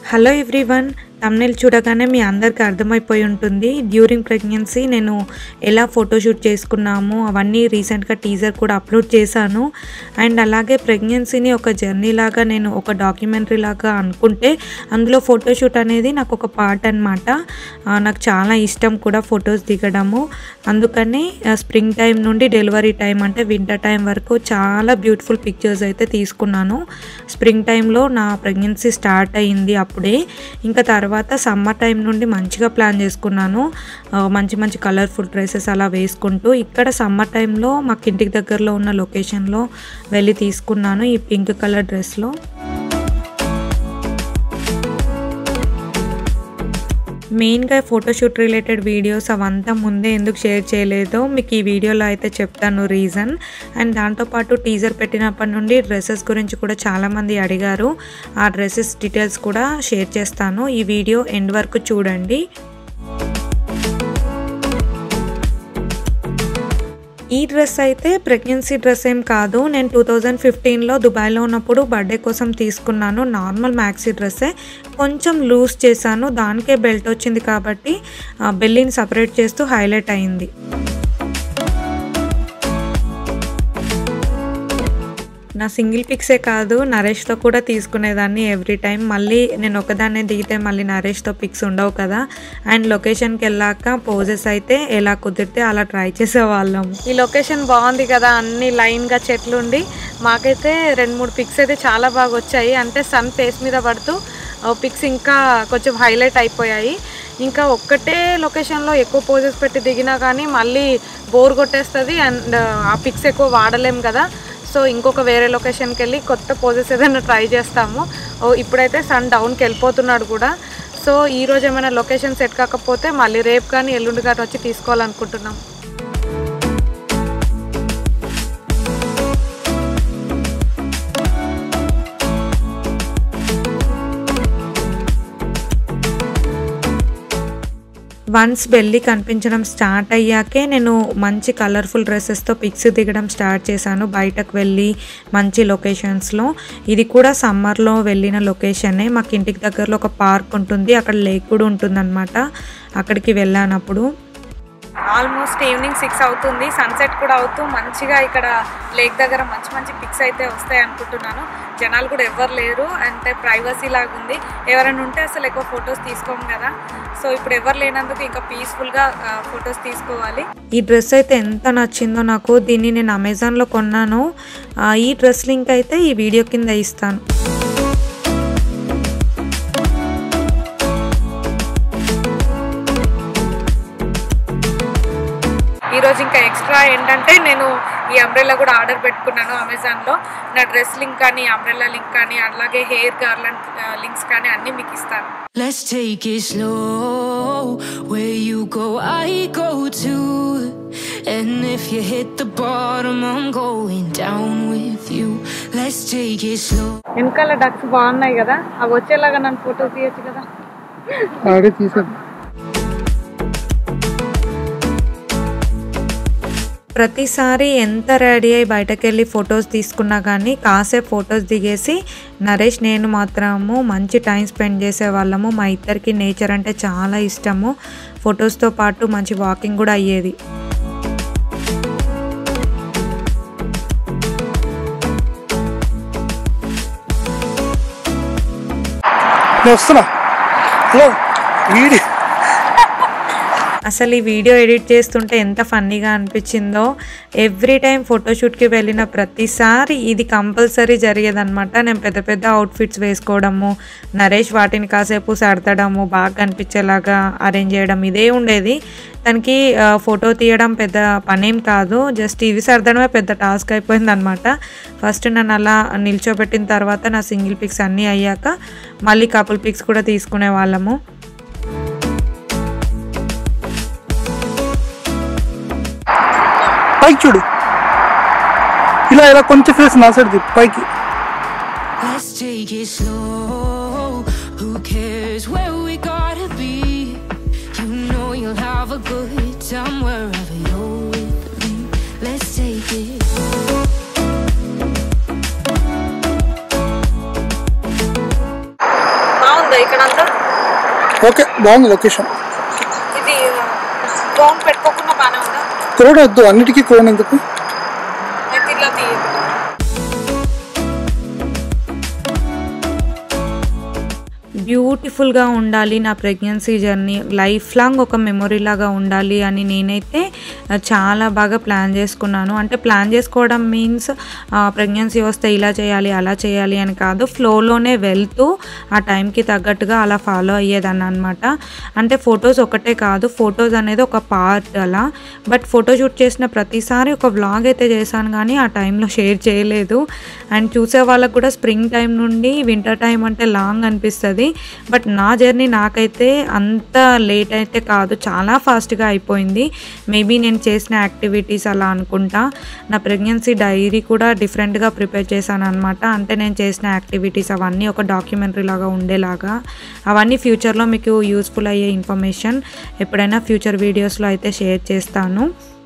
Hello everyone thumbnail చూడగానే మీ అందరికీ అర్థమైపోయి ఉంటుంది డ్యూరింగ్ ప్రెగ్నెన్సీ నేను ఎలా ఫోటోషూట్ చేసుకున్నాము అవన్నీ రీసెంట్గా టీజర్ కూడా అప్లోడ్ చేశాను అండ్ అలాగే ప్రెగ్నెన్సీని ఒక జర్నీ లాగా నేను ఒక డాక్యుమెంటరీ లాగా అనుకుంటే అందులో ఫోటోషూట్ అనేది నాకు ఒక పార్ట్ అనమాట నాకు చాలా ఇష్టం కూడా ఫొటోస్ దిగడము అందుకని స్ప్రింగ్ టైం నుండి డెలివరీ టైం అంటే వింటర్ టైం వరకు చాలా బ్యూటిఫుల్ పిక్చర్స్ అయితే తీసుకున్నాను స్ప్రింగ్ టైంలో నా ప్రెగ్నెన్సీ స్టార్ట్ అయ్యింది అప్పుడే ఇంకా తర్వాత సమ్మర్ టైం నుండి మంచిగా ప్లాన్ చేసుకున్నాను ఆ, మంచి మంచి కలర్ఫుల్ డ్రెస్సెస్ అలా వేసుకుంటూ ఇక్కడ సమ్మర్ టైంలో మాకు ఇంటికి దగ్గరలో ఉన్న లొకేషన్లో వెళ్ళి తీసుకున్నాను ఈ పింక్ కలర్ డ్రెస్లో మెయిన్గా ఫోటోషూట్ రిలేటెడ్ వీడియోస్ అవంతా ముందే ఎందుకు షేర్ చేయలేదో మీకు ఈ వీడియోలో అయితే చెప్తాను రీజన్ అండ్ దాంతోపాటు టీజర్ పెట్టినప్పటి నుండి డ్రెస్సెస్ గురించి కూడా చాలామంది అడిగారు ఆ డ్రెస్సెస్ డీటెయిల్స్ కూడా షేర్ చేస్తాను ఈ వీడియో ఎండ్ వరకు చూడండి ఈ డ్రెస్ అయితే ప్రెగ్నెన్సీ డ్రెస్ ఏం కాదు నేను టూ థౌజండ్ ఫిఫ్టీన్లో దుబాయ్లో ఉన్నప్పుడు బర్త్డే కోసం తీసుకున్నాను నార్మల్ మ్యాక్సీ డ్రెస్సే కొంచెం లూజ్ చేశాను దానికే బెల్ట్ వచ్చింది కాబట్టి ఆ బెల్లిని సపరేట్ చేస్తూ హైలైట్ అయింది నా సింగిల్ పిక్సే కాదు నరేష్తో కూడా తీసుకునేదాన్ని ఎవ్రీ టైం మళ్ళీ నేను ఒకదాన్నే దిగితే మళ్ళీ నరేష్తో పిక్స్ ఉండవు కదా అండ్ లొకేషన్కి వెళ్ళాక పోజెస్ అయితే ఎలా కుదిరితే అలా ట్రై చేసేవాళ్ళం ఈ లొకేషన్ బాగుంది కదా అన్ని లైన్గా చెట్లు ఉండి మాకైతే రెండు మూడు పిక్స్ అయితే చాలా బాగా వచ్చాయి అంటే సన్ ఫేస్ మీద పడుతూ పిక్స్ ఇంకా కొంచెం హైలైట్ అయిపోయాయి ఇంకా ఒక్కటే లొకేషన్లో ఎక్కువ పోజెస్ పెట్టి దిగినా కానీ మళ్ళీ బోర్ కొట్టేస్తుంది అండ్ ఆ పిక్స్ ఎక్కువ వాడలేం కదా సో ఇంకొక వేరే లొకేషన్కి వెళ్ళి కొత్త పోజెస్ ఏదైనా ట్రై చేస్తాము ఓ ఇప్పుడైతే సన్ డౌన్కి వెళ్ళిపోతున్నాడు కూడా సో ఈ రోజు ఏమైనా లొకేషన్ సెట్ కాకపోతే మళ్ళీ రేపు కానీ ఎల్లుండి కానీ వచ్చి తీసుకోవాలనుకుంటున్నాం వన్స్ బెల్లి కనిపించడం స్టార్ట్ అయ్యాకే నేను మంచి కలర్ఫుల్ డ్రెస్సెస్తో పిక్స్ దిగడం స్టార్ట్ చేశాను బయటకు వెళ్ళి మంచి లొకేషన్స్లో ఇది కూడా సమ్మర్లో వెళ్ళిన లొకేషనే మాకు ఇంటికి దగ్గరలో ఒక పార్క్ ఉంటుంది అక్కడ లేక్ కూడా ఉంటుందన్నమాట అక్కడికి వెళ్ళానప్పుడు ఆల్మోస్ట్ ఈవినింగ్ సిక్స్ అవుతుంది సన్సెట్ కూడా అవుతూ మంచిగా ఇక్కడ లేక్ దగ్గర మంచి మంచి పిక్స్ అయితే వస్తాయి అనుకుంటున్నాను జనాలు కూడా ఎవరు లేరు అంటే ప్రైవసీ లాగా ఉంది ఎవరైనా ఉంటే అసలు ఎక్కువ ఫొటోస్ తీసుకోము కదా సో ఇప్పుడు ఎవరు లేనందుకు ఇంకా పీస్ఫుల్గా ఫొటోస్ తీసుకోవాలి ఈ డ్రెస్ అయితే ఎంత నచ్చిందో నాకు దీన్ని నేను అమెజాన్లో కొన్నాను ఆ, ఈ డ్రెస్ లింక్ అయితే ఈ వీడియో కింద ఇస్తాను ఈరోజు ఇంకా ఎక్స్ట్రా ఏంటంటే నేను ఈ అంబ్రెల్లా కూడా ఆర్డర్ పెట్టుకున్నాను అమెజాన్లో నా డ్రెస్ లింక్ కానీ అంబ్రెల్లా లింక్ కానీ అలాగే హెయిర్ గార్లెండ్ లింక్స్ కానీ అన్నీ మీకు ఇస్తాను Let's take it slow. Where you go, I go too. And if you hit the bottom, I'm going down with you. Let's take it slow. వెనకాల ducks బాగున్నాయి కదా అవి వచ్చేలాగా నన్ను ఫోటో తీయచ్చు కదా ఆడే తీసాను ప్రతిసారి ఎంత రెడీ అయి బయటకు వెళ్ళి ఫొటోస్ తీసుకున్నా కానీ కాసేపు ఫొటోస్ దిగేసి నరేష్ నేను మాత్రము మంచి టైం స్పెండ్ చేసేవాళ్ళము మా ఇద్దరికి నేచర్ అంటే చాలా ఇష్టము ఫొటోస్తో పాటు మంచి వాకింగ్ కూడా అయ్యేది నేను వస్తున్నా హలో వీడి అసలు ఈ వీడియో ఎడిట్ చేస్తుంటే ఎంత ఫన్నీగా అనిపించిందో ఎవ్రీ టైం ఫోటోషూట్కి వెళ్ళిన ప్రతిసారి ఇది కంపల్సరీ జరిగేదన్నమాట నేను పెద్ద పెద్ద అవుట్ఫిట్స్ వేసుకోవడము నరేష్ వాటిని కాసేపు సర్దడము బాగా కనిపించేలాగా అరేంజ్ చేయడం ఇదే ఉండేది తనకి ఆ, ఫోటో తీయడం పెద్ద పనేం కాదు జస్ట్ ఇవి సర్దడమే పెద్ద టాస్క్ అయిపోయింది అనమాట ఫస్ట్ నన్ను అలా నిల్చోబెట్టిన తర్వాత నా సింగిల్ పిక్స్ అన్నీ అయ్యాక మళ్ళీ కపుల్ పిక్స్ కూడా తీసుకునే వాళ్ళము పైకి చూడు ఇలా ఇలా కొంచెం ఫేస్ నా సైడ్ తిప్పు పైకి Let's take it slow. Who cares where we gotta be? You know you'll have a good time wherever you're with me. Let's take it. బాగుంది బాగుందా ఇక్కడ అంతా ఓకే బాగుంది లొకేషన్ ఇది డ్రోన్ పెట్టుకోకుండా బాగానే ఉందా క్రోడ్ వద్దు అన్నిటికీ క్రోన్ ఎందుకు అయితే ఇలా తీ బ్యూటిఫుల్గా ఉండాలి నా ప్రెగ్నెన్సీ జర్నీ లైఫ్ లాంగ్ ఒక మెమొరీ లాగా ఉండాలి అని నేనైతే ఆ, చాలా బాగా ప్లాన్ చేసుకున్నాను అంటే ప్లాన్ చేసుకోవడం మీన్స్ ప్రెగ్నెన్సీ వస్తే ఇలా చేయాలి అలా చేయాలి అని కాదు ఫ్లోలోనే వెళ్తూ ఆ టైంకి తగ్గట్టుగా అలా ఫాలో అయ్యేదాన్ని అనమాట అంటే ఫొటోస్ ఒకటే కాదు ఫొటోస్ అనేది ఒక పార్ట్ అలా బట్ ఫోటో షూట్ చేసిన ప్రతిసారి ఒక వ్లాగ్ అయితే చేశాను కానీ ఆ టైంలో షేర్ చేయలేదు అండ్ చూసే వాళ్ళకు కూడా స్ప్రింగ్ టైం నుండి వింటర్ టైం అంటే లాంగ్ అనిపిస్తుంది బట్ నా జర్నీ నాకైతే అంత లేట్ అయితే కాదు చాలా ఫాస్ట్గా అయిపోయింది మేబీ నేను చేసిన యాక్టివిటీస్ అలా అనుకుంటా నా ప్రెగ్నెన్సీ డైరీ కూడా డిఫరెంట్గా ప్రిపేర్ చేశాను అనమాట అంటే నేను చేసిన యాక్టివిటీస్ అవన్నీ ఒక డాక్యుమెంటరీ లాగా ఉండేలాగా అవన్నీ ఫ్యూచర్లో మీకు యూస్ఫుల్ అయ్యే ఇన్ఫర్మేషన్ ఎప్పుడైనా ఫ్యూచర్ వీడియోస్లో అయితే షేర్ చేస్తాను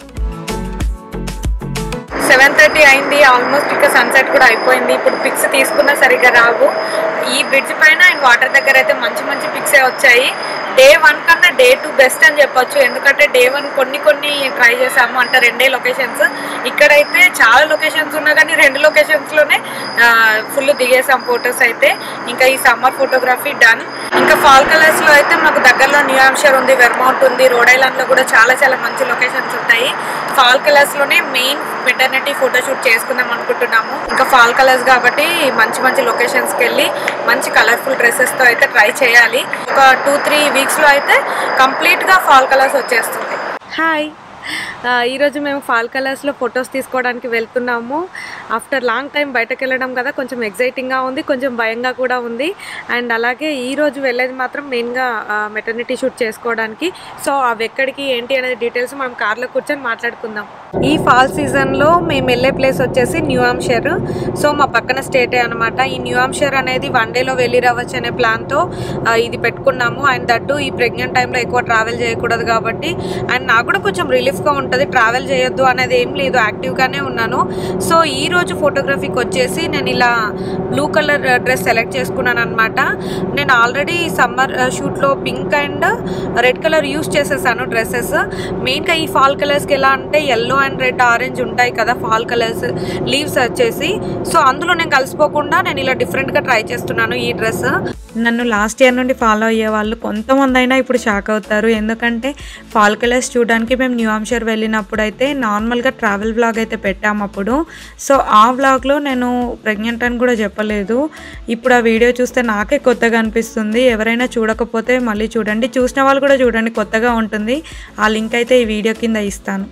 సెవెన్ థర్టీ అయింది ఆల్మోస్ట్ ఇంకా సన్సెట్ కూడా అయిపోయింది ఇప్పుడు పిక్స్ తీసుకున్నా సరిగ్గా రావు ఈ బ్రిడ్జ్ పైన అండ్ వాటర్ దగ్గర అయితే మంచి మంచి పిక్సే వచ్చాయి డే వన్ కన్నా డే టూ బెస్ట్ అని చెప్పొచ్చు ఎందుకంటే డే వన్ కొన్ని కొన్ని ట్రై చేసాము అంటే రెండే లొకేషన్స్ ఇక్కడైతే చాలా లొకేషన్స్ ఉన్నా కానీ రెండు లొకేషన్స్లోనే ఫుల్ దిగేసాం ఫొటోస్ అయితే ఇంకా ఈ సమ్మర్ ఫోటోగ్రఫీ డన్ ఇంకా ఫాల్ కలర్స్ లో అయితే మాకు దగ్గరలో న్యూ హాంప్షైర్ ఉంది వెర్మౌంట్ ఉంది రోడ్ ఐలాండ్ లో కూడా చాలా చాలా మంచి లొకేషన్స్ ఉంటాయి ఫాల్ కలర్స్ లోనే మెయిన్ మెటర్నిటీ ఫోటో షూట్ చేసుకుందాం అనుకుంటున్నాము ఇంకా ఫాల్ కలర్స్ కాబట్టి మంచి మంచి లొకేషన్స్ కి వెళ్ళి మంచి కలర్ఫుల్ డ్రెస్సెస్ తో అయితే ట్రై చేయాలి ఒక టూ త్రీ వీక్స్ లో అయితే కంప్లీట్ గా ఫాల్ కలర్స్ వచ్చేస్తుంది హాయ్ ఆ, ఈరోజు మేము ఫాల్ కలర్స్లో ఫొటోస్ తీసుకోవడానికి వెళ్తున్నాము ఆఫ్టర్ లాంగ్ టైం బయటకు వెళ్ళడం కదా కొంచెం ఎగ్జైటింగ్గా ఉంది కొంచెం భయంగా కూడా ఉంది అండ్ అలాగే ఈ రోజు వెళ్ళేది మాత్రం మెయిన్గా మెటర్నిటీ షూట్ చేసుకోవడానికి సో అవి ఎక్కడికి ఏంటి అనేది డీటెయిల్స్ మనం కార్లో కూర్చొని మాట్లాడుకుందాం ఈ ఫాల్ సీజన్లో మేము వెళ్ళే ప్లేస్ వచ్చేసి న్యూ హాంప్షైర్ సో మా పక్కన స్టేటే అనమాట ఈ న్యూ హాంప్షైర్ అనేది వన్ డేలో వెళ్ళి రావచ్చు అనే ప్లాన్తో ఇది పెట్టుకున్నాము అండ్ దట్టు ఈ ప్రెగ్నెంట్ టైంలో ఎక్కువ ట్రావెల్ చేయకూడదు కాబట్టి అండ్ నాకు కూడా కొంచెం రిలీఫ్గా ఉంటుంది ట్రావెల్ చేయొద్దు అనేది ఏం లేదు యాక్టివ్గానే ఉన్నాను సో ఈ రోజు ఫోటోగ్రఫీకి వచ్చేసి నేను ఇలా బ్లూ కలర్ డ్రెస్ సెలెక్ట్ చేసుకున్నాను అనమాట నేను ఆల్రెడీ సమ్మర్ షూట్లో pink and red colour use చేసేసాను డ్రెస్సెస్ మెయిన్గా ఈ ఫాల్ కలర్స్కి ఎలా అంటే ఎల్లో అండ్ రెడ్ ఆరెంజ్ ఉంటాయి కదా ఫాల్ కలర్స్ లీవ్స్ వచ్చేసి సో అందులో నేను కలిసిపోకుండా నేను ఇలా డిఫరెంట్గా ట్రై చేస్తున్నాను ఈ డ్రెస్ నన్ను లాస్ట్ ఇయర్ నుండి ఫాలో అయ్యే వాళ్ళు కొంతమంది అయినా ఇప్పుడు షాక్ అవుతారు ఎందుకంటే ఫాల్ కలర్స్ చూడడానికి మేము న్యూ హాంప్షైర్ వెళ్ళినప్పుడు అయితే నార్మల్గా ట్రావెల్ వ్లాగ్ అయితే పెట్టాము అప్పుడు సో ఆ వ్లాగ్లో నేను ప్రెగ్నెంట్ అని కూడా చెప్పలేదు ఇప్పుడు ఆ వీడియో చూస్తే నాకే కొత్తగా అనిపిస్తుంది ఎవరైనా చూడకపోతే మళ్ళీ చూడండి చూసిన వాళ్ళు కూడా చూడండి కొత్తగా ఉంటుంది ఆ లింక్ అయితే ఈ వీడియో కింద ఇస్తాను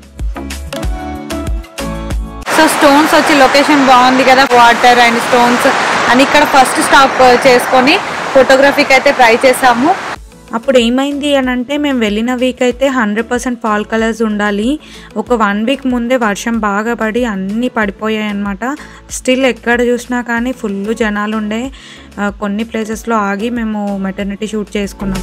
సో స్టోన్స్ వచ్చి లొకేషన్ బాగుంది కదా వాటర్ అండ్ స్టోన్స్ అని ఇక్కడ ఫస్ట్ స్టాప్ చేసుకొని ఫోటోగ్రఫీకి అయితే ట్రై చేసాము అప్పుడు ఏమైంది అని అంటే మేము వెళ్ళిన వీక్ అయితే హండ్రెడ్ పర్సెంట్ ఫాల్ కలర్స్ ఉండాలి ఒక వన్ వీక్ ముందే వర్షం బాగా పడి అన్నీ పడిపోయాయి అనమాట స్టిల్ ఎక్కడ చూసినా కానీ ఫుల్ జనాలు ఉండే ఆ, కొన్ని ప్లేసెస్లో ఆగి మేము మెటర్నిటీ షూట్ చేసుకున్నాం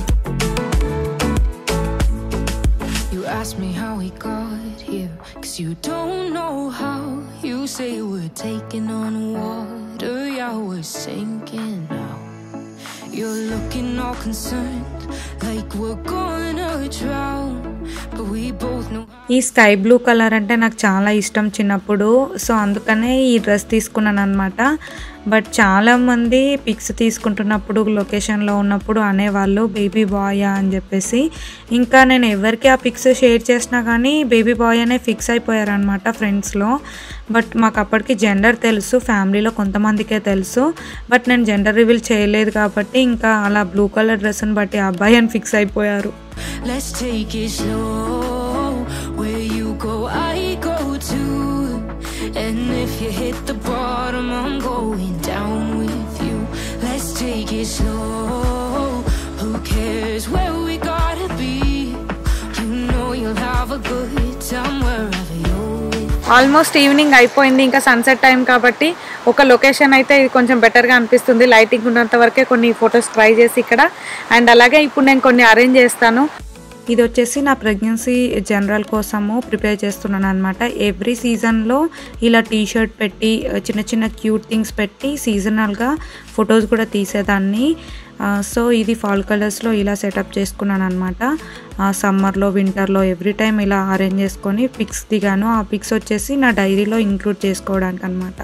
You ask me how we got here, cause you don't know how. You say we're taking on water, yeah, we're sinking now. You're looking all concerned, like we're gonna drown. But we both know. ఈ sky blue colour అంటే నాకు చాలా ఇష్టం చిన్నప్పుడు so అందుకనే ఈ dress తీసుకున్నాను అనమాట బట్ చాలామంది పిక్స్ తీసుకుంటున్నప్పుడు లొకేషన్లో ఉన్నప్పుడు అనేవాళ్ళు బేబీ బాయ్ అని చెప్పేసి ఇంకా నేను ఎవరికి ఆ పిక్స్ షేర్ చేసినా కానీ బేబీ బాయ్ అనే ఫిక్స్ అయిపోయారనమాట ఫ్రెండ్స్లో బట్ మాకు అప్పటికి జెండర్ తెలుసు ఫ్యామిలీలో కొంతమందికే తెలుసు బట్ నేను జెండర్ రివీల్ చేయలేదు కాబట్టి ఇంకా అలా బ్లూ కలర్ డ్రెస్ని బట్టి ఆ అబ్బాయి అని ఫిక్స్ అయిపోయారు Let's take it slow. Where you go, I go too. And if you hit the bottom, I'm going down with you. Let's take it slow. Who cares where we gotta be? You know you'll have a good time wherever you're with. Almost evening అయిపోయింది ఇంకా sunset time కాబట్టి ఒక location అయితే ఇది కొంచెం బెటర్గా అనిపిస్తుంది lighting ఉన్నంత వరకే కొన్ని ఫొటోస్ ట్రై చేసి ఇక్కడ అండ్ అలాగే ఇప్పుడు నేను కొన్ని అరేంజ్ చేస్తాను ఇది వచ్చేసి నా ప్రెగ్నెన్సీ జనరల్ కోసము ప్రిపేర్ చేస్తున్నాను అనమాట ఎవ్రీ సీజన్లో ఇలా టీ షర్ట్ పెట్టి చిన్న చిన్న క్యూట్ థింగ్స్ పెట్టి సీజనల్గా ఫొటోస్ కూడా తీసేదాన్ని సో ఇది ఫాల్ కలర్స్లో ఇలా సెటప్ చేసుకున్నాను అనమాట సమ్మర్లో వింటర్లో ఎవ్రీ టైం ఇలా అరేంజ్ చేసుకొని పిక్స్ దిగాను ఆ పిక్స్ వచ్చేసి నా డైరీలో ఇంక్లూడ్ చేసుకోవడానికి అనమాట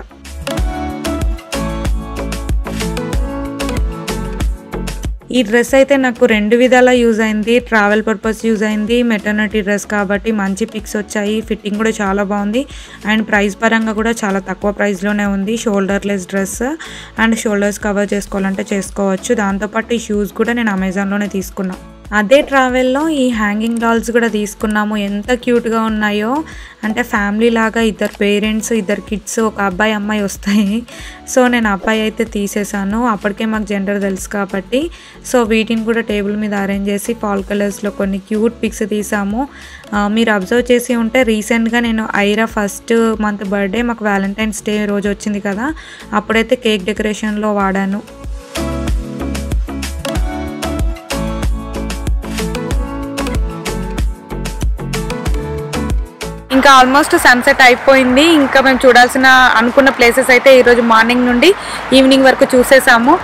ఈ డ్రెస్ అయితే నాకు రెండు విధాలా యూజ్ అయింది ట్రావెల్ పర్పస్ యూజ్ అయింది మెటర్నిటీ డ్రెస్ కాబట్టి మంచి పిక్స్ వచ్చాయి ఫిట్టింగ్ కూడా చాలా బాగుంది అండ్ ప్రైస్ పరంగా కూడా చాలా తక్కువ ప్రైస్లోనే ఉంది shoulderless dress and shoulders cover చేసుకోవాలంటే చేసుకోవచ్చు దాంతోపాటు ఈ షూస్ కూడా నేను అమెజాన్లోనే తీసుకున్నా అదే ట్రావెల్లో ఈ హ్యాంగింగ్ డాల్స్ కూడా తీసుకున్నాము ఎంత క్యూట్గా ఉన్నాయో అంటే ఫ్యామిలీ లాగా ఇద్దరు పేరెంట్స్ ఇద్దరు కిడ్స్ ఒక అబ్బాయి అమ్మాయి వస్తాయి సో నేను అబ్బాయి అయితే తీసేసాను అప్పటికే మాకు జెండర్ తెలుసు కాబట్టి సో వీటిని కూడా టేబుల్ మీద అరేంజ్ చేసి ఫాల్ కలర్స్లో కొన్ని క్యూట్ పిక్స్ తీసాము ఆ, మీరు అబ్జర్వ్ చేసి ఉంటే రీసెంట్గా నేను ఐరా ఫస్ట్ మంత్ బర్త్డే మాకు వ్యాలంటైన్స్ డే రోజు వచ్చింది కదా అప్పుడైతే కేక్ డెకరేషన్లో వాడాను ఇంకా ఆల్మోస్ట్ సన్సెట్ అయిపోయింది ఇంకా మేము చూడాల్సిన అనుకున్న ప్లేసెస్ అయితే ఈరోజు మార్నింగ్ నుండి ఈవినింగ్ వరకు చూసేసాము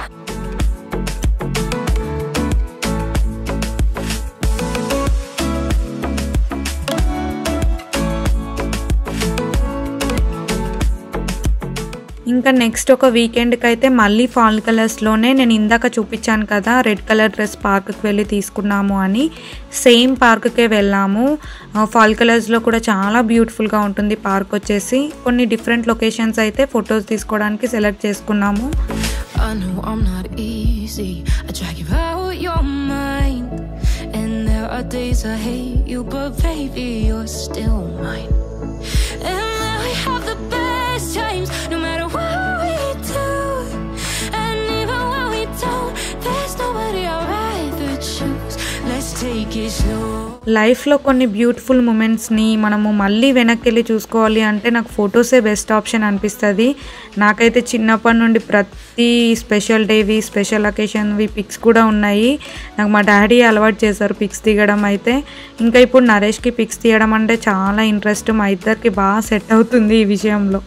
ఇంకా నెక్స్ట్ ఒక వీకెండ్కి అయితే మళ్ళీ ఫాల్ కలర్స్లోనే నేను ఇందాక చూపించాను కదా రెడ్ కలర్ డ్రెస్ పార్క్కి వెళ్ళి తీసుకున్నాము అని సేమ్ పార్క్కే వెళ్ళాము ఆ, ఫాల్ కలర్స్లో కూడా చాలా బ్యూటిఫుల్గా ఉంటుంది పార్క్ వచ్చేసి కొన్ని డిఫరెంట్ లొకేషన్స్ అయితే ఫొటోస్ తీసుకోవడానికి సెలెక్ట్ చేసుకున్నాము I know I'm not easy. I drag you out your mind. And there are days I hate you, but baby, you're still mine. And now we have the best times, no matter what we do. And even when we don't, there's nobody I'd rather choose. Let's take it slow. లైఫ్లో కొన్ని beautiful మూమెంట్స్ని మనము మళ్ళీ వెనక్కి వెళ్ళి చూసుకోవాలి అంటే నాకు ఫొటోసే best option అనిపిస్తుంది నాకైతే చిన్నప్పటి నుండి ప్రతి స్పెషల్ డేవి స్పెషల్ అకేషన్వి పిక్స్ కూడా ఉన్నాయి నాకు మా డాడీ అలవాటు చేశారు పిక్స్ దిగడం అయితే ఇంకా ఇప్పుడు నరేష్కి పిక్స్ తీయడం అంటే చాలా ఇంట్రెస్ట్ మా ఇద్దరికి బాగా సెట్ అవుతుంది ఈ విషయంలో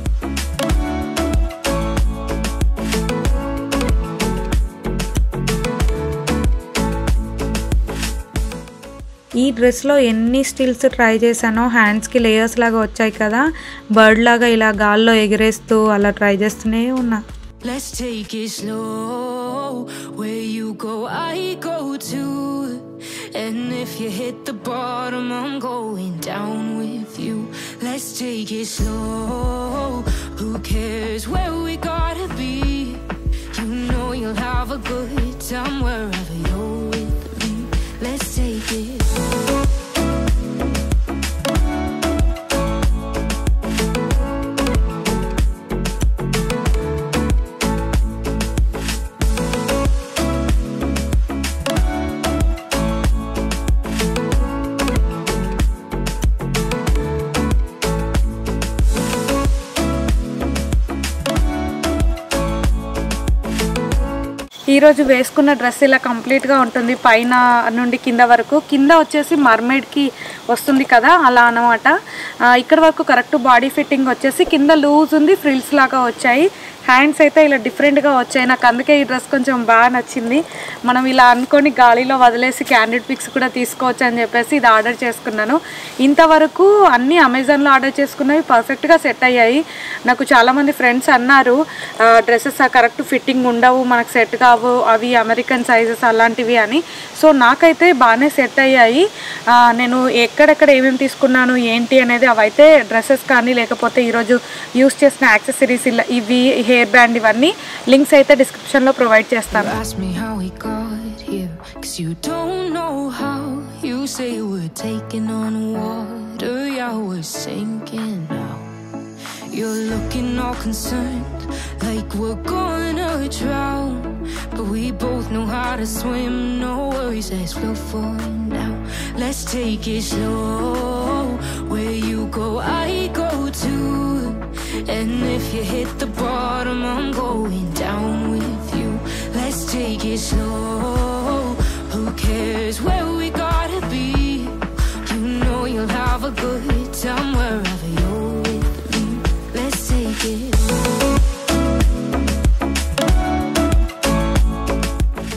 ఈ డ్రెస్లో ఎన్ని స్టిల్స్ ట్రై చేశానో హ్యాండ్స్కి లేయర్స్ లాగా వచ్చాయి కదా బర్డ్ లాగా ఇలా గాల్లో ఎగిరేస్తూ అలా ట్రై చేస్తూనే ఉన్నా Let's take it slow. Where you go, I go too. And if you hit the bottom, I'm going down with you. Let's take it slow. Who cares where we gotta be? You know you'll have a good time wherever you're with me. Let's take it. ఈ రోజు వేసుకున్న dress ఇలా కంప్లీట్గా ఉంటుంది పైన నుండి కింద వరకు కింద వచ్చేసి మర్మైడ్కి వస్తుంది కదా అలా అనమాట ఇక్కడ వరకు కరెక్ట్ బాడీ ఫిట్టింగ్ వచ్చేసి కింద లూజ్ ఉంది ఫ్రిల్స్ లాగా వచ్చాయి హ్యాండ్స్ అయితే ఇలా డిఫరెంట్గా వచ్చాయి నాకు అందుకే ఈ డ్రెస్ కొంచెం బాగా నచ్చింది మనం ఇలా అనుకొని గాలిలో వదిలేసి క్యాండిడ్ పిక్స్ కూడా తీసుకోవచ్చు అని చెప్పేసి ఇది ఆర్డర్ చేసుకున్నాను ఇంతవరకు అన్నీ అమెజాన్లో ఆర్డర్ చేసుకున్నవి పర్ఫెక్ట్గా సెట్ అయ్యాయి నాకు చాలామంది ఫ్రెండ్స్ అన్నారు డ్రెస్సెస్ కరెక్ట్ ఫిట్టింగ్ ఉండవు మనకు సెట్ కావు అవి అమెరికన్ సైజెస్ అలాంటివి అని సో నాకైతే బాగానే సెట్ అయ్యాయి ఆ, నేను ఎక్కడెక్కడ ఏమేమి తీసుకున్నాను ఏంటి అనేది అవైతే డ్రెస్సెస్ కానీ లేకపోతే ఈరోజు యూస్ చేసిన యాక్సెసరీస్ ఇలా ఇవి హెయిర్ బ్యాండ్ ఇవన్నీ లింక్స్ అయితే డిస్క్రిప్షన్లో ప్రొవైడ్ చేస్తాను Ask me how we got here, cause you don't know how. You say we're taking on water, yeah, we're sinking now. You're looking all concerned, like we're gonna drown. But we both know how to swim, no worries as we'll fall now. Let's take it slow. Where you go, I go too. And if you hit the bottom, I'm going down with you. Let's take it slow. Who cares where we gotta be? You know you'll have a good time wherever you're with me. Let's take it.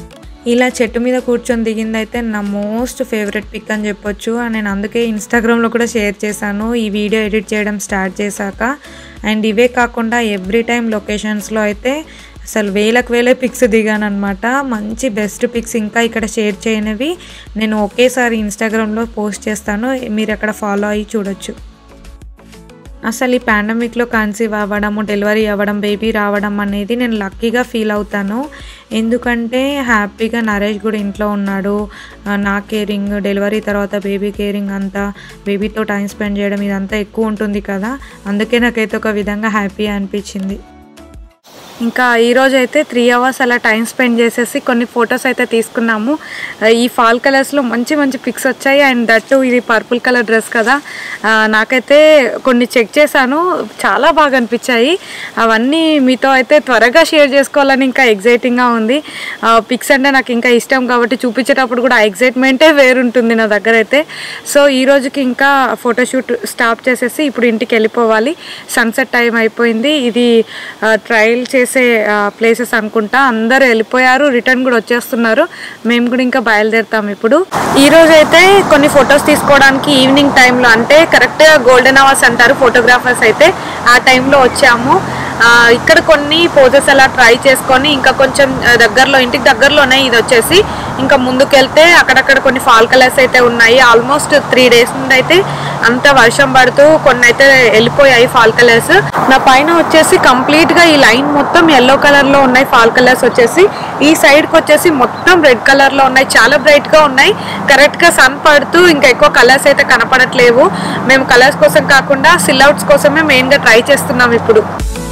ఇలా చెట్టు మీద కూర్చొని దిగింది అయితే నా most favourite pick అని చెప్పొచ్చు and నేను అందుకే ఇన్స్టాగ్రామ్లో కూడా షేర్ చేశాను ఈ వీడియో ఎడిట్ చేయడం స్టార్ట్ చేశాక అండ్ ఇవే కాకుండా ఎవ్రీ టైం లొకేషన్స్లో అయితే అసలు వేలకు వేలే పిక్స్ దిగాను అనమాట మంచి బెస్ట్ పిక్స్ ఇంకా ఇక్కడ షేర్ చేయనివి నేను ఒకేసారి ఇన్స్టాగ్రామ్లో పోస్ట్ చేస్తాను మీరు అక్కడ ఫాలో అయ్యి చూడొచ్చు అసలు ఈ పాండమిక్లో కన్సీవ్ అవ్వడము డెలివరీ అవ్వడం బేబీ రావడం అనేది నేను లక్కీగా ఫీల్ అవుతాను ఎందుకంటే హ్యాపీగా నరేష్ కూడా ఇంట్లో ఉన్నాడు ఆ, నా కేరింగ్ డెలివరీ తర్వాత బేబీ కేరింగ్ అంతా బేబీతో టైం స్పెండ్ చేయడం ఇదంతా ఎక్కువ ఉంటుంది కదా అందుకే నాకైతే ఒక విధంగా హ్యాపీ అనిపించింది ఇంకా ఈరోజు అయితే త్రీ అవర్స్ అలా టైం స్పెండ్ చేసేసి కొన్ని ఫొటోస్ అయితే తీసుకున్నాము ఆ, ఈ ఫాల్ కలర్స్లో మంచి మంచి పిక్స్ వచ్చాయి అండ్ దట్టు ఇది పర్పుల్ కలర్ డ్రెస్ కదా ఆ, నాకైతే కొన్ని చెక్ చేశాను చాలా బాగా అనిపించాయి అవన్నీ మీతో అయితే త్వరగా షేర్ చేసుకోవాలని ఇంకా ఎగ్జైటింగ్గా ఉంది పిక్స్ అంటే నాకు ఇంకా ఇష్టం కాబట్టి చూపించేటప్పుడు కూడా ఆ ఎగ్జైట్మెంటే వేరుంటుంది నా దగ్గర అయితే సో ఈ రోజుకి ఇంకా ఫోటోషూట్ స్టాప్ చేసేసి ఇప్పుడు ఇంటికి వెళ్ళిపోవాలి సన్సెట్ టైం అయిపోయింది ఇది ట్రయల్ చేసే ప్లేసెస్ అనుకుంటా అందరూ వెళ్ళిపోయారు రిటర్న్ కూడా వచ్చేస్తున్నారు మేము కూడా ఇంకా బయలుదేరుతాం ఇప్పుడు ఈ రోజు అయితే కొన్ని ఫొటోస్ తీసుకోవడానికి ఈవినింగ్ టైంలో అంటే కరెక్ట్గా గోల్డెన్ అవర్స్ అంటారు ఫోటోగ్రాఫర్స్ అయితే ఆ టైంలో వచ్చాము ఆ, ఇక్కడ కొన్ని పోజెస్ అలా ట్రై చేసుకొని ఇంకా కొంచెం ఆ, దగ్గరలో ఇంటికి దగ్గరలోనే ఇది వచ్చేసి ఇంకా ముందుకెళ్తే అక్కడక్కడ కొన్ని ఫాల్ కలర్స్ అయితే ఉన్నాయి ఆల్మోస్ట్ త్రీ డేస్ నుండి అయితే అంత వర్షం పడుతూ కొన్ని అయితే వెళ్ళిపోయాయి ఫాల్ కలర్స్ నా పైన వచ్చేసి కంప్లీట్ గా ఈ లైన్ మొత్తం ఎల్లో కలర్ లో ఉన్నాయి ఫాల్ కలర్స్ వచ్చేసి ఈ సైడ్ కి వచ్చేసి మొత్తం రెడ్ కలర్ లో ఉన్నాయి చాలా బ్రైట్ గా ఉన్నాయి కరెక్ట్ గా సన్ పడుతూ ఇంకా ఎక్కువ కలర్స్ అయితే కనపడట్లేవు మేము కలర్స్ కోసం కాకుండా సిల్అవుట్స్ కోసమే మెయిన్ గా ట్రై చేస్తున్నాం ఇప్పుడు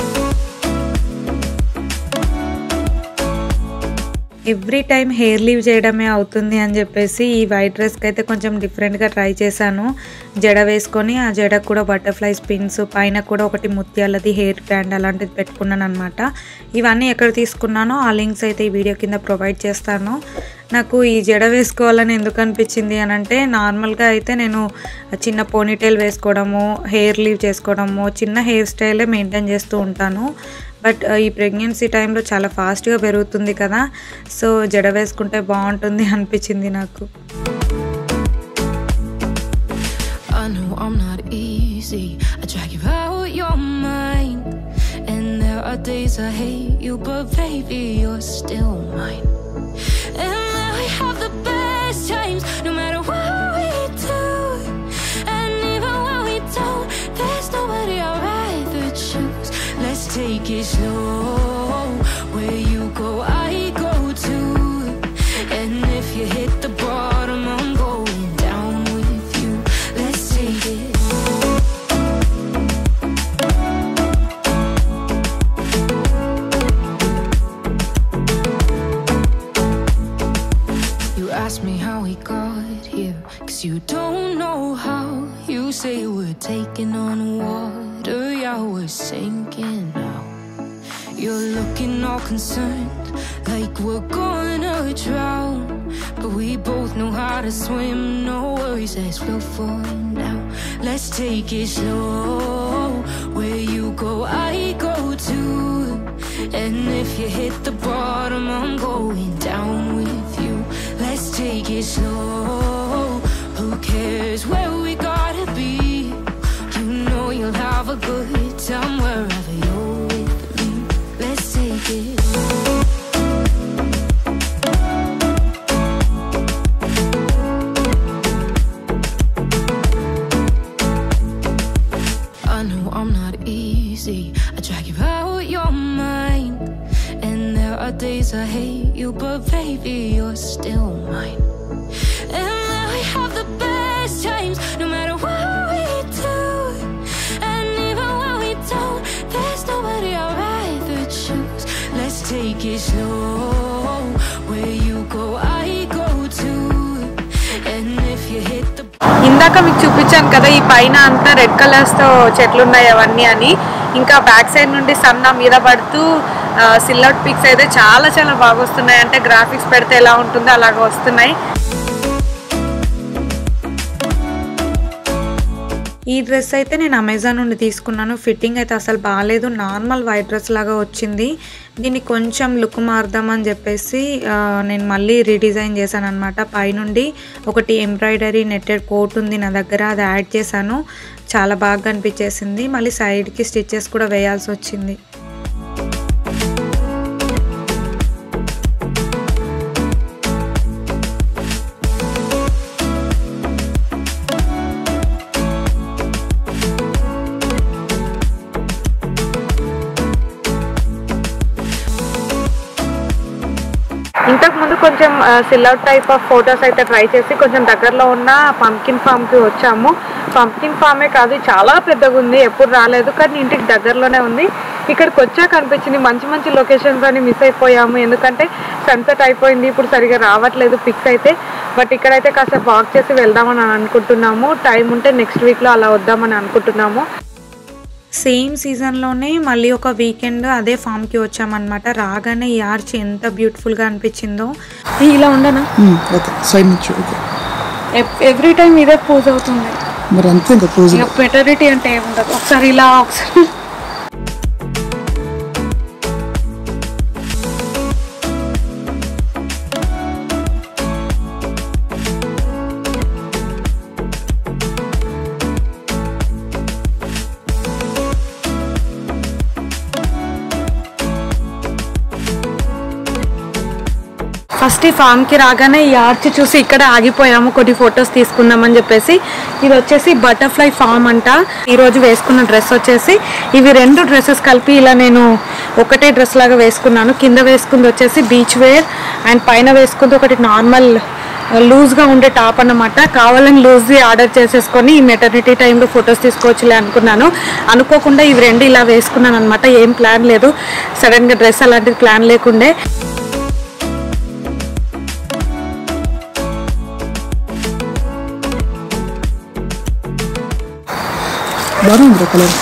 ఎవ్రీ టైం హెయిర్ లీవ్ చేయడమే అవుతుంది అని చెప్పేసి ఈ వైట్ డ్రెస్కి అయితే కొంచెం డిఫరెంట్గా ట్రై చేశాను జడ వేసుకొని ఆ జడకు కూడా బటర్ఫ్లై స్పిన్స్ పైన కూడా ఒకటి ముత్యాలది హెయిర్ బ్యాండ్ అలాంటిది పెట్టుకున్నాను అనమాట ఇవన్నీ ఎక్కడ తీసుకున్నానో ఆ లింక్స్ అయితే ఈ వీడియో కింద ప్రొవైడ్ చేస్తాను నాకు ఈ జడ వేసుకోవాలని ఎందుకు అనిపించింది అని అంటే నార్మల్గా అయితే నేను చిన్న పోనీటైల్ వేసుకోవడము హెయిర్ లీవ్ చేసుకోవడము చిన్న హెయిర్ స్టైలే మెయింటైన్ చేస్తూ ఉంటాను బట్ ఈ ప్రెగ్నెన్సీ టైంలో చాలా ఫాస్ట్గా పెరుగుతుంది కదా సో జడ వేసుకుంటే బాగుంటుంది అనిపించింది నాకు I know I'm not easy. I drag you out your mind. And there are days I hate you, but baby, you're still mine. And now we have the best times, no matter what we do. And even when we don't, there's nobody I'd rather choose. Let's take it slow. Where you go, I go too. And if you hit the bottom, I'm going down with you. Let's take it. You ask me how we got here, cause you don't know how. You say we're taking on water, yeah, we're sinking now. You're looking all concerned, like we're gonna drown. But we both know how to swim, no worries, let's flow for now. Let's take it slow. Where you go, I go too. And if you hit the bottom, I'm going down with you. Let's take it slow. Who cares where we gotta be? You know you'll have a good time wherever you're with me. Let's take it. I know I'm not easy. I drag you out your mind. And there are days I hate you, but baby, you're still mine. And now we have the best times, no matter what we do. And even when we don't, there's nobody I'd rather choose. Let's take it slow. Where you go, I go too. And if you hit the ఇందాక మీకు చూపించాను కదా ఈ పైన అంతా red colours తో చెట్లు ఉన్నాయి అవన్నీ అని ఇంకా బ్యాక్ సైడ్ నుండి సన్న మీద పడుతూ సిల్అౌట్ పిక్స్ అయితే చాలా చాలా బాగా వస్తున్నాయి అంటే గ్రాఫిక్స్ పెడితే ఎలా ఉంటుందో అలాగ వస్తున్నాయి ఈ డ్రెస్ అయితే నేను అమెజాన్ నుండి తీసుకున్నాను ఫిట్టింగ్ అయితే అసలు బాగాలేదు నార్మల్ వైట్ డ్రెస్ లాగా వచ్చింది దీన్ని కొంచెం లుక్ మారుదామని చెప్పేసి ఆ, నేను మళ్ళీ రీడిజైన్ చేశాను అనమాట పైనుండి ఒకటి ఎంబ్రాయిడరీ నెట్టెడ్ కోట్ ఉంది నా దగ్గర అది యాడ్ చేశాను చాలా బాగా అనిపించేసింది మళ్ళీ సైడ్కి స్టిచెస్ కూడా వేయాల్సి వచ్చింది ఇంతకు ముందు కొంచెం సిల్అవుట్ టైప్ ఆఫ్ ఫొటోస్ అయితే ట్రై చేసి కొంచెం దగ్గరలో ఉన్న పంకిన్ ఫామ్ కి వచ్చాము పంకిన్ ఫామే కాదు ఇది చాలా పెద్దగా ఉంది ఎప్పుడు రాలేదు కానీ ఇంటికి దగ్గరలోనే ఉంది ఇక్కడికి వచ్చాక అనిపించింది మంచి మంచి లొకేషన్స్ అని మిస్ అయిపోయాము ఎందుకంటే సన్సెట్ అయిపోయింది ఇప్పుడు సరిగా రావట్లేదు పిక్స్ అయితే బట్ ఇక్కడైతే కాసేపు వాక్ చేసి వెళ్దామని అనుకుంటున్నాము టైం ఉంటే నెక్స్ట్ వీక్లో అలా వద్దామని అనుకుంటున్నాము సేమ్ సీజన్లోనే మళ్ళీ ఒక వీకెండ్ అదే ఫామ్కి వచ్చామన్నమాట రాగానే ఈ ఆర్చ్ ఎంత బ్యూటిఫుల్గా అనిపించిందో ఇలా ఉండనా ఓకే సైడ్ నుంచి ఓకే ఎవ్రీ టైం ఇదే పూజ అవుతుంది మరి అంతే ఇంకా పోజ్ ఇక పెటరిటీ అంటే ఏముండదు ఒకసారి ఇలా ఒకసారి ఫస్ట్ ఈ ఫామ్ కి రాగానే ఈ ఆర్చ్ చూసి ఇక్కడ ఆగిపోయాము కొన్ని ఫొటోస్ తీసుకుందామని చెప్పేసి ఇది వచ్చేసి బటర్ఫ్లై ఫామ్ అంట ఈ రోజు వేసుకున్న డ్రెస్ వచ్చేసి ఇవి రెండు డ్రెస్సెస్ కలిపి ఇలా నేను ఒకటే డ్రెస్ లాగా వేసుకున్నాను కింద వేసుకుంది వచ్చేసి బీచ్ వేర్ అండ్ పైన వేసుకుంది ఒకటి నార్మల్ లూజ్గా ఉండే టాప్ అన్నమాట కావాలని లూజ్ది ఆర్డర్ చేసేసుకొని ఈ మెటర్నిటీ టైంలో ఫొటోస్ తీసుకోవచ్చులే అనుకున్నాను అనుకోకుండా ఇవి రెండు ఇలా వేసుకున్నాను అనమాట ఏం ప్లాన్ లేదు సడన్గా డ్రెస్ అలాంటిది ప్లాన్ లేకుండే బాగానే ఉంది కలర్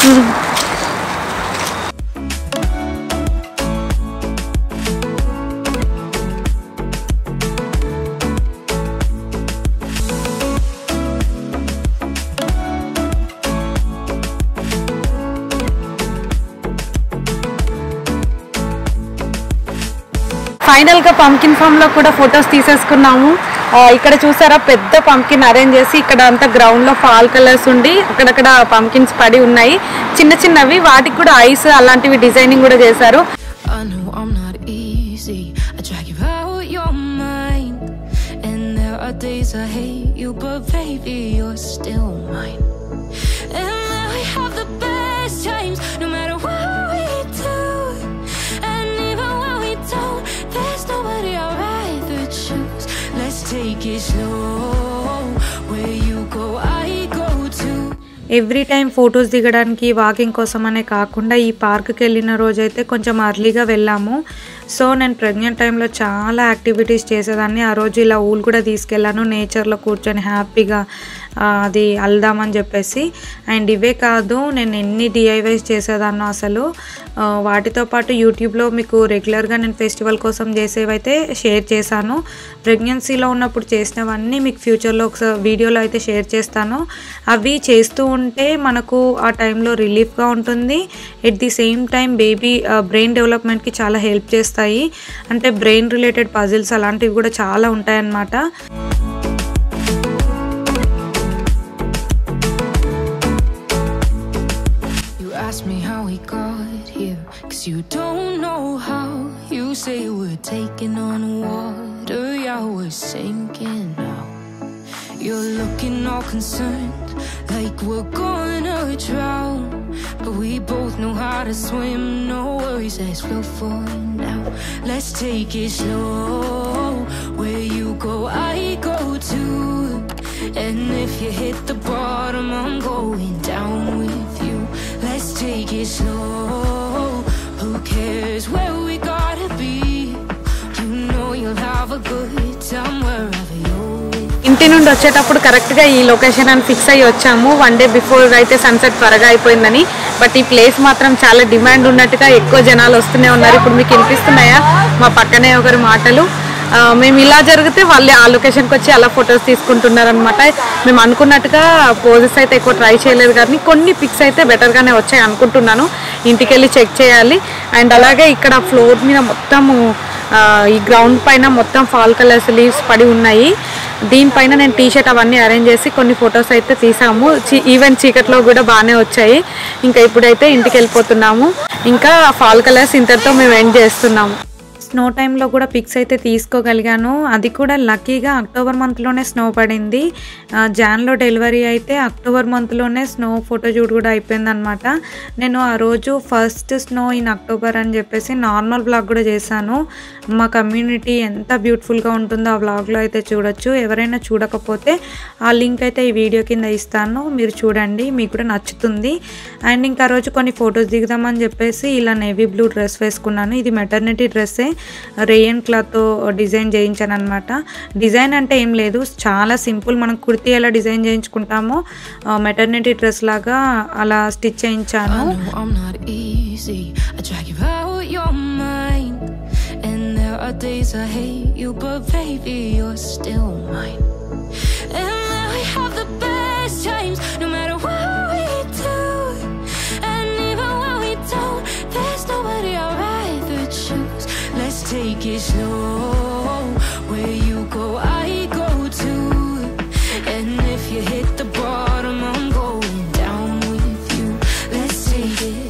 ఫైనల్ గా పంకిన్ ఫామ్ లో కూడా ఫొటోస్ తీసేసుకున్నాము ఆ, ఇక్కడ చూసారా పెద్ద పంకిన్ అరేంజ్ చేసి ఇక్కడ అంతా గ్రౌండ్ లో ఫాల్ కలర్స్ ఉండి అక్కడక్కడ పంకిన్స్ పడి ఉన్నాయి చిన్న చిన్నవి వాటికి కూడా ఐస్ అలాంటివి డిజైనింగ్ కూడా చేశారు I know I'm not easy. I drag you out your mind. And there are days I hate you, but baby, you're still mine. And we have the best times, no matter what we do. And even when we don't, there's nobody I'd rather choose. Let's take it slow. Where you go, I go too. Every time photos దిగడానికి walking కోసం అనే కాకుండా ఈ పార్క్కి వెళ్ళిన రోజైతే కొంచెం అర్లీగా వెళ్ళాము సో నేను ప్రెగ్నెంట్ టైంలో చాలా యాక్టివిటీస్ చేసేదాన్ని ఆ రోజు ఇలా ఊళ్ళు కూడా తీసుకెళ్ళాను నేచర్లో కూర్చొని హ్యాపీగా ఆ, అది అల్దామని చెప్పేసి అండ్ ఇవే కాదు నేను ఎన్ని డిఐవైస్ చేసేదాన్నో అసలు ఆ, వాటితో పాటు యూట్యూబ్లో మీకు రెగ్యులర్గా నేను ఫెస్టివల్ కోసం చేసేవైతే షేర్ చేశాను ప్రెగ్నెన్సీలో ఉన్నప్పుడు చేసినవన్నీ మీకు ఫ్యూచర్లో ఒకసారి వీడియోలో అయితే షేర్ చేస్తాను అవి చేస్తూ ఉంటే మనకు ఆ టైంలో రిలీఫ్గా ఉంటుంది at the same time baby brain డెవలప్మెంట్కి చాలా హెల్ప్ చేస్తాయి అంటే బ్రెయిన్ రిలేటెడ్ పజిల్స్ అలాంటివి కూడా చాలా ఉంటాయన్నమాట You ask me how we got here, cause you don't know how. You say we're taking on water, yeah, we're sinking now. You're looking all concerned, like we're gonna drown. But we both know how to swim, no worries, let's flow for now. Let's take it slow. Where you go, I go too. And if you hit the bottom, I'm going down with you. Let's take it slow. Who cares where we gotta be? You know you'll have a good time wherever you're with. ఇంటి నుండి వచ్చేటప్పుడు కరెక్ట్గా ఈ location అని fix అయ్యి వచ్చాము one day before అయితే sunset త్వరగా అయిపోయిందని బట్ ఈ ప్లేస్ మాత్రం చాలా డిమాండ్ ఉన్నట్టుగా ఎక్కువ జనాలు వస్తూనే ఉన్నారు ఇప్పుడు మీకు వినిపిస్తున్నాయా మా పక్కనే ఒకరి మాటలు ఆ, మేము ఇలా జరిగితే వాళ్ళు ఆ లొకేషన్కి వచ్చి అలా ఫొటోస్ తీసుకుంటున్నారు అనమాట మేము అనుకున్నట్టుగా పోజెస్ అయితే ఎక్కువ ట్రై చేయలేదు కానీ కొన్ని పిక్స్ అయితే బెటర్గానే వచ్చాయి అనుకుంటున్నాను ఇంటికి వెళ్ళి చెక్ చేయాలి అండ్ అలాగే ఇక్కడ ఫ్లోర్ మీద మొత్తము ఆ, ఈ గ్రౌండ్ పైన మొత్తం ఫాల్ కలర్స్ లీవ్స్ పడి ఉన్నాయి దీనిపైన నేను టీ షర్ట్ అవన్నీ అరేంజ్ చేసి కొన్ని ఫొటోస్ అయితే తీసాము చీ- ఈవెన్ చీకట్లో కూడా బాగానే వచ్చాయి ఇంకా ఇప్పుడైతే ఇంటికి వెళ్ళిపోతున్నాము ఇంకా ఫాల్ కలర్స్ ఇంతటితో మేము ఎండ్ చేస్తున్నాము స్నో టైంలో కూడా పిక్స్ అయితే తీసుకోగలిగాను అది కూడా లక్కీగా అక్టోబర్ మంత్లోనే స్నో పడింది ఆ, జాన్లో డెలివరీ అయితే అక్టోబర్ మంత్లోనే స్నో ఫోటో షూట్ కూడా అయిపోయిందనమాట నేను ఆ రోజు ఫస్ట్ స్నో ఇన్ అక్టోబర్ అని చెప్పేసి నార్మల్ బ్లాగ్ కూడా చేశాను మా కమ్యూనిటీ ఎంత బ్యూటిఫుల్గా ఉంటుందో ఆ బ్లాగ్లో అయితే చూడొచ్చు ఎవరైనా చూడకపోతే ఆ లింక్ అయితే ఈ వీడియో కింద ఇస్తాను మీరు చూడండి మీకు కూడా నచ్చుతుంది అండ్ ఇంకా ఆ రోజు కొన్ని ఫొటోస్ దిగుదామని చెప్పేసి ఇలా నేవీ బ్లూ డ్రెస్ వేసుకున్నాను ఇది మెటర్నిటీ డ్రెస్సే రేయన్ క్లాత్తో డిజైన్ చేయించాను అనమాట డిజైన్ అంటే ఏం లేదు చాలా సింపుల్ మనం కుర్తీ ఎలా డిజైన్ చేయించుకుంటామో మెటర్నిటీ డ్రెస్ లాగా అలా స్టిచ్ చేయించాను I know I'm not easy. I drag you out your mind. And there are days I hate you, but baby, you're still mine. And now we have the best times, no matter what we do. And even when we don't, there's nobody I'd rather choose. Let's take it slow. Where you go, I go too. And if you hit the bottom, I'm going down with you. Let's take it.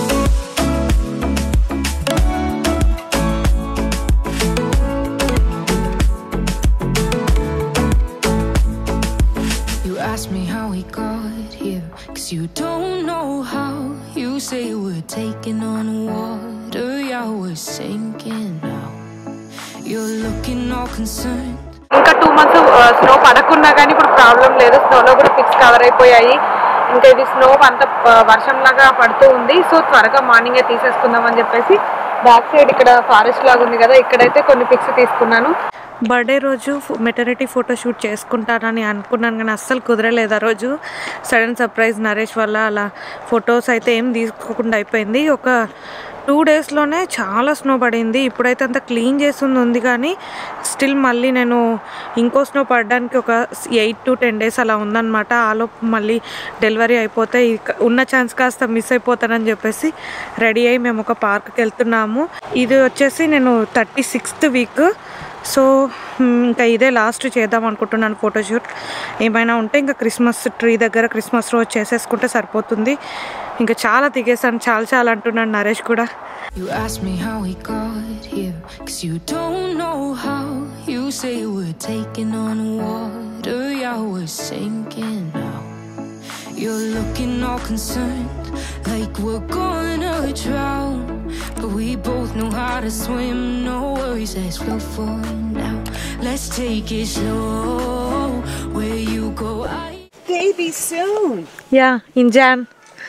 You ask me how we got here, cause you don't know how. You say we're taking on water, yeah, we're sinking now. You're looking all concerned. ఇంకా two months snow పడకున్నా కానీ ఇప్పుడు problem లేదు స్నోలో కూడా pics cover అయిపోయాయి ఇంకా ఇది snow అంత ఆ, వర్షంలాగా పడుతూ ఉంది సో త్వరగా మార్నింగే తీసేసుకుందాం అని చెప్పేసి బ్యాక్ సైడ్ ఇక్కడ ఫారెస్ట్ లాగా ఉంది కదా ఇక్కడైతే కొన్ని పిక్స్ తీసుకున్నాను బర్త్డే రోజు మెటర్నిటీ ఫోటో షూట్ చేసుకుంటానని అనుకున్నాను కానీ అస్సలు కుదరలేదు ఆ రోజు సడన్ సర్ప్రైజ్ నరేష్ వల్ల అలా ఫొటోస్ అయితే ఏం తీసుకోకుండా అయిపోయింది ఒక టూ డేస్లోనే చాలా స్నో పడింది ఇప్పుడైతే అంత క్లీన్ చేస్తుంది ఉంది కానీ స్టిల్ మళ్ళీ నేను ఇంకో స్నో పడడానికి ఒక ఎయిట్ టు టెన్ డేస్ అలా ఉందన్నమాట ఆలోపు మళ్ళీ డెలివరీ అయిపోతే ఇక- ఉన్న ఛాన్స్ కాస్త మిస్ అయిపోతానని చెప్పేసి రెడీ అయ్యి మేము ఒక పార్క్కి వెళ్తున్నాము ఇది వచ్చేసి నేను థర్టీ సిక్స్త్ వీక్ సో మ్, ఇంకా ఇదే లాస్ట్ చేద్దాం అనుకుంటున్నాను ఫోటోషూట్ ఏమైనా ఉంటే ఇంకా క్రిస్మస్ ట్రీ దగ్గర క్రిస్మస్ రోజు చేసేసుకుంటే సరిపోతుంది ఇంకా చాలా దిగేసాను చాలా చాలా అంటున్నాను నరేష్ కూడా You ask me how we got here, cause you don't know how. You say we're taking on water, yeah, we're sinking now. You're looking all concerned, like we're gonna drown. But we both know how to swim, no worries, let's go for now. Let's take it slow. Where you go, I. Baby soon. Yeah in Jan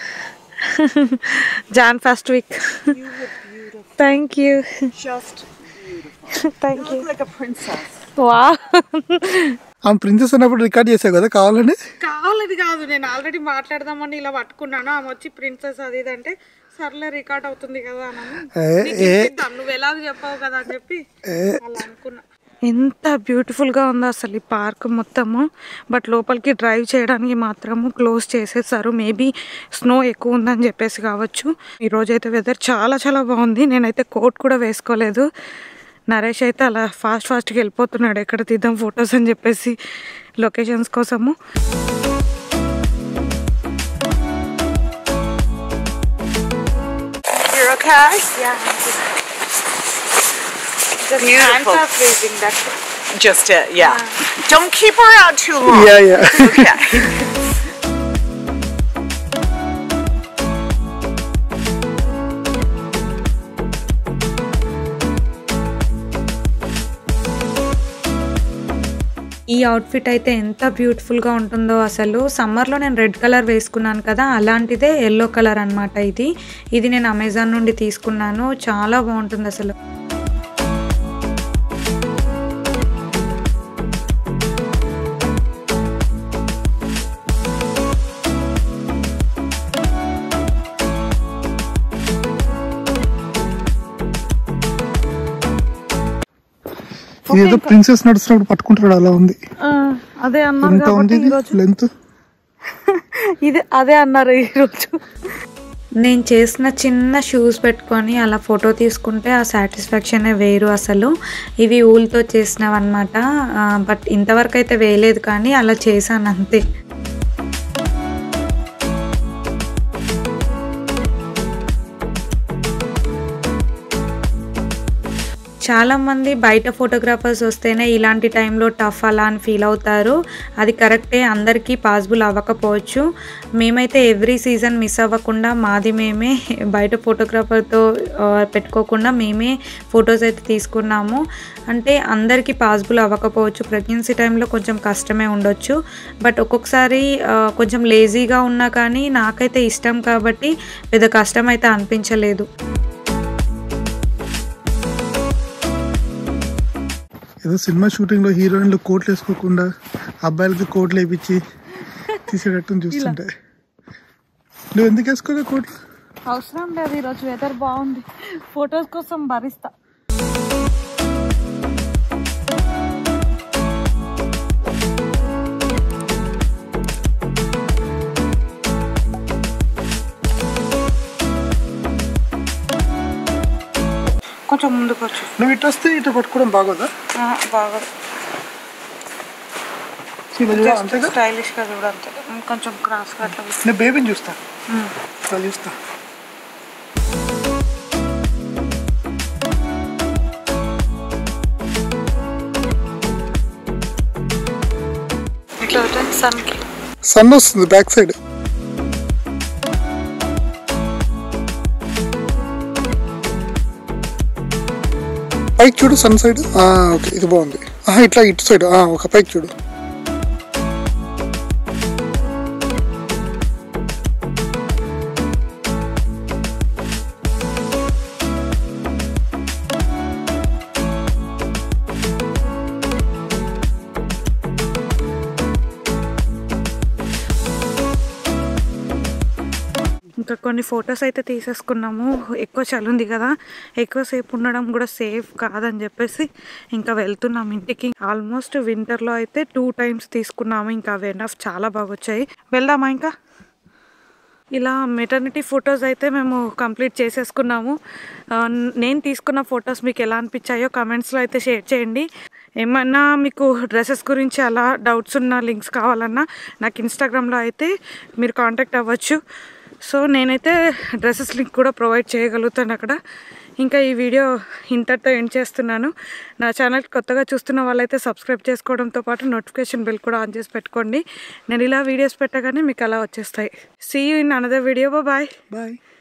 Jan first week thank you Just thank you look like a princess. వా ఆమె princess ఉన్నప్పుడు record చేసావు కదా కావాలని కావాలని కాదు నేను already మాట్లాడదామని ఇలా పట్టుకున్నాను ఆమె వచ్చి ప్రిన్సెస్ అది ఇది అంటే సర్లే రికార్డ్ అవుతుంది కదా అన్నాను ఏ, నీకు ఏ ఇప్పిద్దాం, నువ్వు ఎలాగ చెప్పావు కదా అని చెప్పి అలా అనుకున్నా ఎంత బ్యూటిఫుల్గా ఉందో అసలు ఈ పార్క్ మొత్తము బట్ లోపలికి డ్రైవ్ చేయడానికి మాత్రము క్లోజ్ చేసేసారు మేబీ స్నో ఎక్కువ ఉందని చెప్పేసి కావచ్చు ఈరోజు అయితే వెదర్ చాలా చాలా బాగుంది నేనైతే కోట్ కూడా వేసుకోలేదు నరేష్ అయితే అలా ఫాస్ట్ ఫాస్ట్గా వెళ్ళిపోతున్నాడు ఎక్కడ తీద్దాం ఫొటోస్ అని చెప్పేసి లొకేషన్స్ కోసము You're okay? Yeah. Just Beautiful. hands are freezing, that's it. Just it, yeah. Don't keep her out too long. Yeah yeah Okay. ఈ అవుట్ఫిట్ అయితే ఎంత బ్యూటిఫుల్గా ఉంటుందో అసలు సమ్మర్లో నేను రెడ్ కలర్ వేసుకున్నాను కదా అలాంటిదే ఎల్లో కలర్ అన్నమాట ఇది ఇది నేను అమెజాన్ నుండి తీసుకున్నాను చాలా బాగుంటుంది అసలు ఏదో ప్రిన్సెస్ నడుస్తున్నప్పుడు పట్టుకుంటాడు అలా ఉంది ఆ, అదే అన్నారు ఎంత ఉంది కాబట్టి ఈరోజు లెంత్ ఇది అదే అన్నారు ఈరోజు నేను చేసిన చిన్న షూస్ పెట్టుకొని అలా ఫోటో తీసుకుంటే ఆ సాటిస్ఫాక్షనే వేరు అసలు ఇవి ఊల్తో చేసినవి అనమాట బట్ ఇంతవరకు అయితే వేయలేదు కానీ అలా చేశాను అంతే చాలామంది బయట ఫోటోగ్రాఫర్స్ వస్తేనే ఇలాంటి టైంలో టఫ్ అలా అని ఫీల్ అవుతారు అది కరెక్టే అందరికీ పాసిబుల్ అవ్వకపోవచ్చు మేమైతే ఎవ్రీ సీజన్ మిస్ అవ్వకుండా మాది మేమే బయట ఫోటోగ్రాఫర్తో ఆ, పెట్టుకోకుండా మేమే ఫొటోస్ అయితే తీసుకున్నాము అంటే అందరికీ పాసిబుల్ అవ్వకపోవచ్చు ప్రెగ్నెన్సీ టైంలో కొంచెం కష్టమే ఉండొచ్చు బట్ ఒక్కొక్కసారి ఆ, కొంచెం లేజీగా ఉన్నా కానీ నాకైతే ఇష్టం కాబట్టి పెద్ద కష్టం అయితే అనిపించలేదు ఏదో సినిమా షూటింగ్ లో హీరోయిన్లు కోట్లు వేసుకోకుండా అబ్బాయిలకి కోట్లు వేయించి తీసేటట్టు చూస్తుంటే నువ్వు ఎందుకు వేసుకోగా కోట్లు అవసరం లేదు ఈరోజు వెదర్ బాగుంది ఫొటోస్ కోసం భరిస్తా కొంచెం ముందుకు వచ్చు నువ్వు ఇటు వస్తే ఇటు పట్టుకోవడం బాగోదా బాగా ఇలా చూడ అంతేగా స్టైలిష్గా చూడంతే కొంచెం క్రాస్గా అట్లా నేను బేబీని చూస్తా అలా చూస్తా ఇట్లా సన్కి సన్ వస్తుంది బ్యాక్ సైడ్ పైకి చూడు సన్ సైడ్ ఓకే ఇది బాగుంది ఆహా, ఇట్లా ఇటు సైడ్ ఒక పైకి చూడు ఇంకా కొన్ని ఫొటోస్ అయితే తీసేసుకున్నాము ఎక్కువ చలి ఉంది కదా ఎక్కువసేపు ఉండడం కూడా సేఫ్ కాదని చెప్పేసి ఇంకా వెళ్తున్నాం ఇంటికి ఆల్మోస్ట్ వింటర్లో అయితే టూ టైమ్స్ తీసుకున్నాము ఇంకా అవి ఎనఫ్ చాలా బాగా వచ్చాయి వెళ్దామా ఇంకా ఇలా మెటర్నిటీ ఫొటోస్ అయితే మేము కంప్లీట్ చేసేసుకున్నాము ఆ, నేను తీసుకున్న ఫొటోస్ మీకు ఎలా అనిపించాయో కమెంట్స్లో అయితే షేర్ చేయండి ఏమన్నా మీకు డ్రెస్సెస్ గురించి అలా డౌట్స్ ఉన్న లింక్స్ కావాలన్నా నాకు ఇన్స్టాగ్రామ్లో అయితే మీరు కాంటాక్ట్ అవ్వచ్చు సో నేనైతే డ్రెస్సెస్ లింక్ కూడా ప్రొవైడ్ చేయగలుగుతాను అక్కడ ఇంకా ఈ వీడియో ఇంతటితో ఎండ్ చేస్తున్నాను నా ఛానల్ కొత్తగా చూస్తున్న వాళ్ళైతే సబ్స్క్రైబ్ చేసుకోవడంతో పాటు నోటిఫికేషన్ బిల్ కూడా ఆన్ చేసి పెట్టుకోండి నేను ఇలా వీడియోస్ పెట్టగానే మీకు అలా వచ్చేస్తాయి see you in another video bye bye